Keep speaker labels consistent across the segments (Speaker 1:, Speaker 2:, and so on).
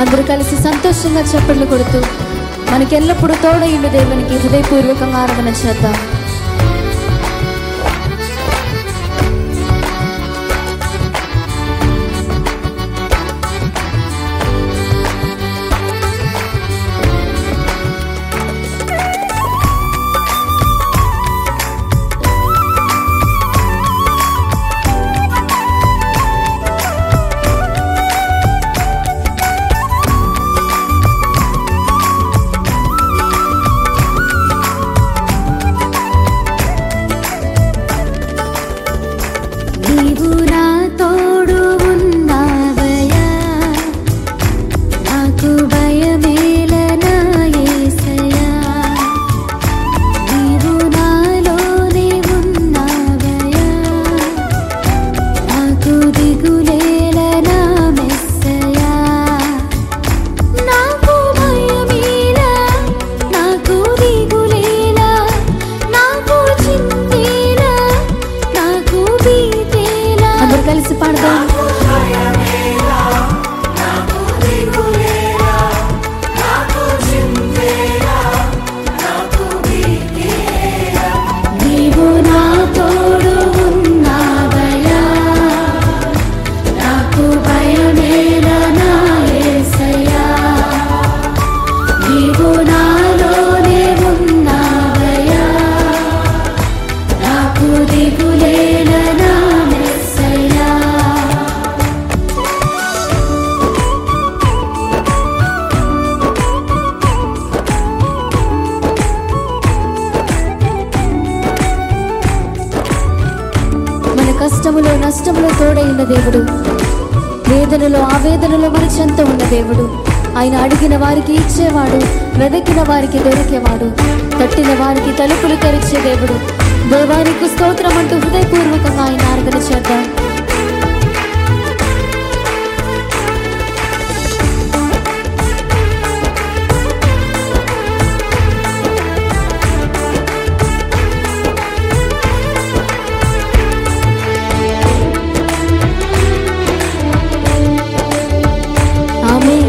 Speaker 1: అందరూ కలిసి సంతోషంగా చప్పట్లు కొడుతూ మనకెల్లప్పుడూ తోడయుండు దేవునికి హృదయపూర్వకంగా ఆరాధన చేద్దాం
Speaker 2: నీవు నా తోడు ఉన్నావయ్యా నాకు భయమేల నా యేసయ్యా నీవు నాలోనే ఉన్నావయ్యా నాకు దిగులేల నా మెస్సయ్యా నాకు భయమేల నాకు దిగులేల నాకు చింతేల నాకు భీతేల
Speaker 1: అందరూ కలిసి పాడదాం
Speaker 2: నీవు నా తోడు ఉన్నావయ్యా నాకు భయమేల నా యేసయ్యా నీవు నాలోనే ఉన్నావయ్యా నాకు దిగులేల నా మెస్సయ్యా
Speaker 1: మన కష్టములో నష్టములో తోడైన దేవుడు వేదనలో ఆవేదనలో మన చెంత ఉన్న దేవుడు ఆయన అడిగిన వారికి ఇచ్చేవాడు వెదకిన వారికి దొరికేవాడు తట్టిన వారికి తలుపులు తెరిచే దేవుడు దేవానికి స్తోత్రం అంటూ హృదయపూర్వకంగా ఆయన ఆరాధన చేద్దాం ఆమేన్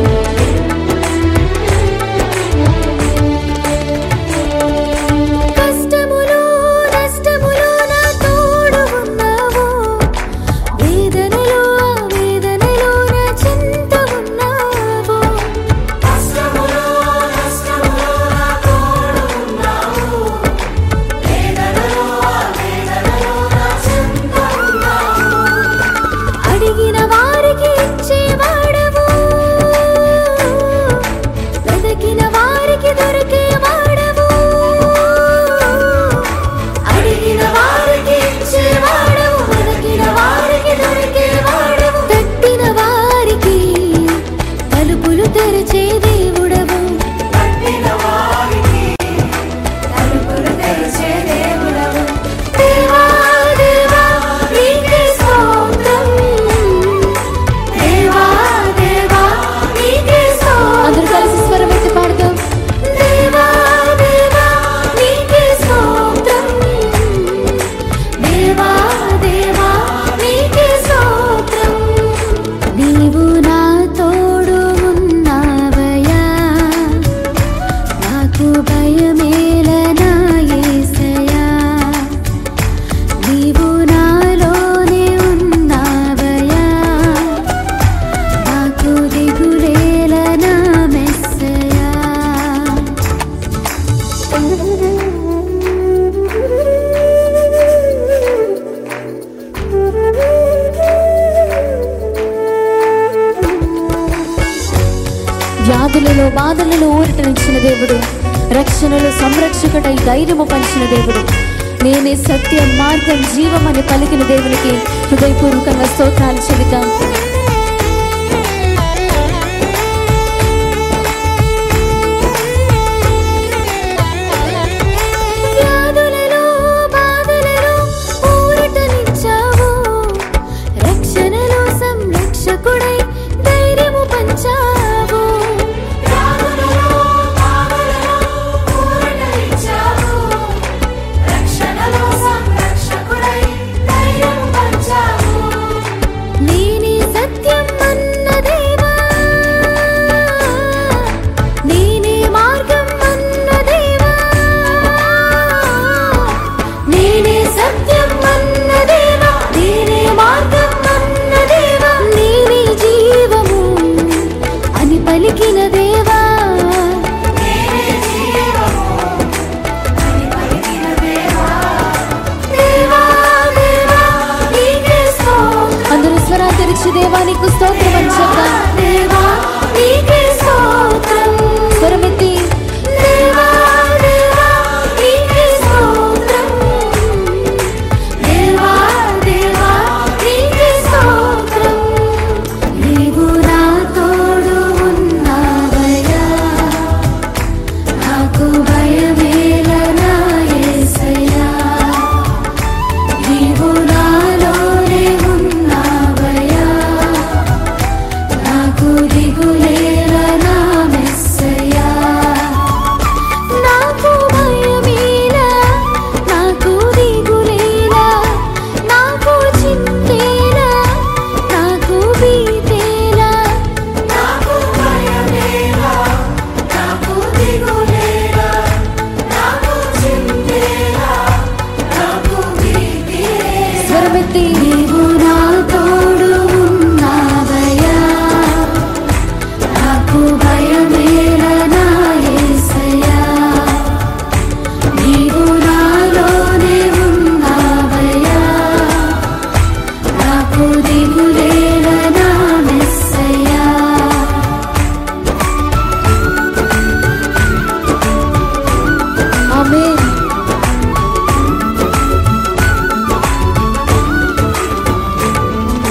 Speaker 2: కష్టములో నష్టములో నా తోడు ఉన్నావు వేదనలో వేదనలో నా చింత ఉన్నావు కష్టములో నష్టములో నా తోడు ఉన్నావు వేదనలో వేదనలో నా చింత ఉన్నావు అడిగిన వారికి ఇచ్చేవాడవు వెదకిన వారికి దొరికేవాడవు అడిగిన వారికి ఇచ్చేవాడవు వెదకిన వారికి దొరికేవాడవు తట్టిన వారికి తలుపులు తెరిచే దేవుడవు తట్టిన వారికి తలుపులు తెరిచే దేవుడవు దేవా దేవా నీకే స్తోత్రం దేవా దేవా నీకే స్తోత్రం
Speaker 1: అందరూ కలిసి స్వరం ఎత్తి పాడదాం
Speaker 2: దేవా దేవా నీకే స్తోత్రం దేవా దేవా నీకే స్తోత్రం నీవు నా తోడు ఉన్నావయ్యా నాకు భయమేల నా యేసయ్యా నీవు నాలోనే ఉన్నావయ్యా నాకు దిగులేల నా మెస్సయ్యా
Speaker 1: వ్యాధులలో బాధలలో ఊరటనిచ్చిన దేవుడు రక్షణలో సంరక్షకుడై ధైర్యము పంచిన దేవుడు నేనే సత్యం మార్గం జీవం అని పలికిన దేవునికి హృదయపూర్వకంగా స్తోత్రాలు చెబుతాం